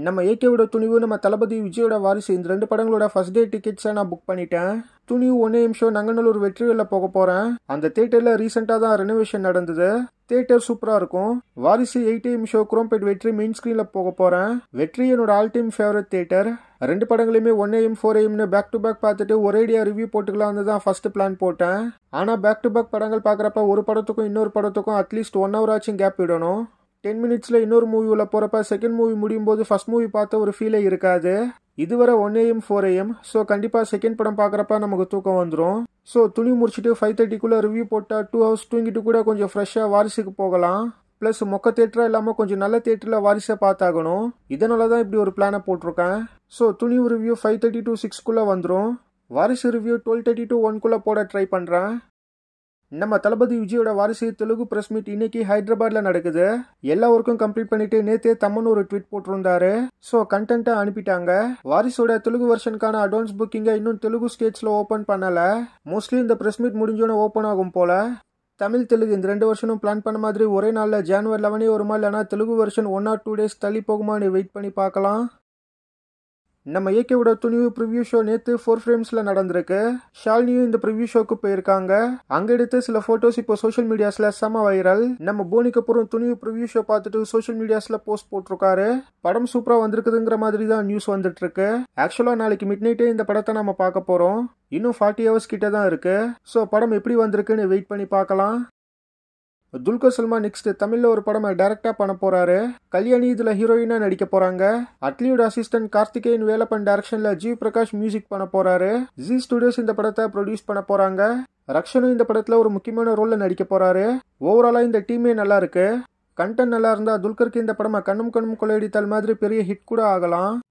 நம்ம ஏகேவோட துணிவு நம்ம தளபதி விஜயோட வாரிசு இந்த ரெண்டு படங்களோட ஃபர்ஸ்ட் டே டிக்கெட்ஸை நான் புக் பண்ணிட்டேன் துணிவு ஒன்னே நிமிஷம் நங்கநல்லூர் வெற்றிகளில் போக போகிறேன் அந்த தேட்டரில் ரீசெண்டாக தான் ரெனோவேஷன் நடந்தது தேட்டர் சூப்பராக இருக்கும் வாரிசு எயிட் நிமிஷம் குரோம்பேட் வெற்றி மெயின் ஸ்க்ரீனில் போக போகிறேன் வெற்றி என்னோட ஆல் டைம் ஃபேவரட் தேட்டர் ரெண்டு படங்களையுமே ஒன் ஏஎம் ஃபோர் ஏஎம்னு பேக் டு பேக் பார்த்துட்டு ஒரேடியாக ரிவ்யூ போட்டுக்கலாம்னு தான் ஃபர்ஸ்ட் பிளான் போட்டேன் ஆனால் பேக் டு பேக் படங்கள் பார்க்குறப்ப ஒரு படத்துக்கும் இன்னொரு படத்துக்கும் அட்லீஸ்ட் ஒன் ஹவர் ஆச்சும் கேப் விடணும் டென் மினிட்ஸில் இன்னொரு மூவி உள்ள போகிறப்ப செகண்ட் மூவி முடியும் போது ஃபர்ஸ்ட் மூவி பார்த்த ஒரு ஃபீலே இருக்காது இதுவரை one AM four AM so கண்டிப்பாக செகண்ட் படம் பார்க்குறப்ப நமக்கு தூக்கம் வந்துடும் ஸோ துணி முடிச்சுட்டு ஃபைவ் தேர்ட்டிக்குள்ளே ரிவ்யூ போட்டால் டூ ஹவர்ஸ் தூங்கிட்டு கூட கொஞ்சம் ஃப்ரெஷ்ஷாக வாரிசுக்கு போகலாம் ப்ளஸ் மொக்க தேட்டராக இல்லாமல் கொஞ்சம் நல்ல தேட்டரில் வாரிசை பார்த்தாகணும் இதனால தான் இப்படி ஒரு பிளானை போட்டிருக்கேன் ஸோ துணி ரிவ்யூ ஃபைவ் தேர்ட்டி டு சிக்ஸ்க்குள்ளே வந்துடும் Varisu review twelve thirty to ஒன்குள்ளே போட ட்ரை பண்ணுறேன் நம்ம தளபதி விஜயோட வாரிசு தெலுங்கு பிரஸ் மீட் இன்னைக்கு ஹைதராபாத்ல நடக்குது எல்லா ஒர்க்கும் கம்ப்ளீட் பண்ணிட்டு நேத்தே தம்மன் ஒரு ட்வீட் போட்டிருந்தாரு ஸோ கண்டென்ட்டை அனுப்பிட்டாங்க வாரிசோட தெலுங்கு வெர்ஷனுக்கான அட்வான்ஸ் புக்கிங்கை இன்னும் தெலுங்கு ஸ்டேட்ஸ்ல ஓப்பன் பண்ணல மோஸ்ட்லி இந்த பிரஸ் மீட் முடிஞ்சோன்னு ஓப்பன் ஆகும் போல தமிழ் தெலுங்கு இந்த ரெண்டு வருஷனும் பிளான் பண்ண மாதிரி ஒரே நாளில் ஜான்வரி லெவனே வருமா இல்லைனா Telugu version one or two days தள்ளி போகுமான்னு வெயிட் பண்ணி பார்க்கலாம் நம்ம ஏகேவோட துணிவு ப்ரிவ்யூ ஷோ நேற்று ஃபோர் ஃப்ரேம்ஸில் நடந்திருக்கு ஷாலினியும் இந்த ப்ரிவ்யூ ஷோக்கு போயிருக்காங்க அங்கே எடுத்து சில ஃபோட்டோஸ் இப்போ சோஷியல் மீடியாஸில் செம வைரல் நம்ம போனிக்கு அப்புறம் துணிவு ப்ரிவ்யூ ஷோ பார்த்துட்டு சோஷியல் மீடியாஸில் போஸ்ட் போட்டிருக்காரு படம் சூப்பராக வந்திருக்குதுங்கிற மாதிரி தான் நியூஸ் வந்துட்டு இருக்கு ஆக்சுவலாக நாளைக்கு மிட் நைட்டே இந்த படத்தை நம்ம பார்க்க போகிறோம் இன்னும் ஃபார்ட்டி ஹவர்ஸ் கிட்ட தான் இருக்கு ஸோ படம் எப்படி வந்திருக்குன்னு வெயிட் பண்ணி பார்க்கலாம் துல்கர் சல்மான் நெக்ஸ்ட் தமிழ்ல ஒரு படம் டைரக்டா பண்ண போறாரு கல்யாணி இதுல ஹீரோயினா நடிக்க போறாங்க அட்லியோட அசிஸ்டன்ட் கார்த்திகேயன் வேலப்பன் டைரக்ஷன்ல ஜீவ் பிரகாஷ் மியூசிக் பண்ண போறாரு ஜி ஸ்டுடியோஸ் இந்த படத்தை ப்ரொடியூஸ் பண்ண போறாங்க ரக்ஷனும் இந்த படத்துல ஒரு முக்கியமான ரோல்ல நடிக்க போறாரு ஓவராலா இந்த டீமே நல்லா இருக்கு கண்டென்ட் நல்லா இருந்தா துல்கருக்கு இந்த படமா கண்ணும் கண்ணும் கொள்ளையடித்தால் மாதிரி பெரிய ஹிட் கூட ஆகலாம்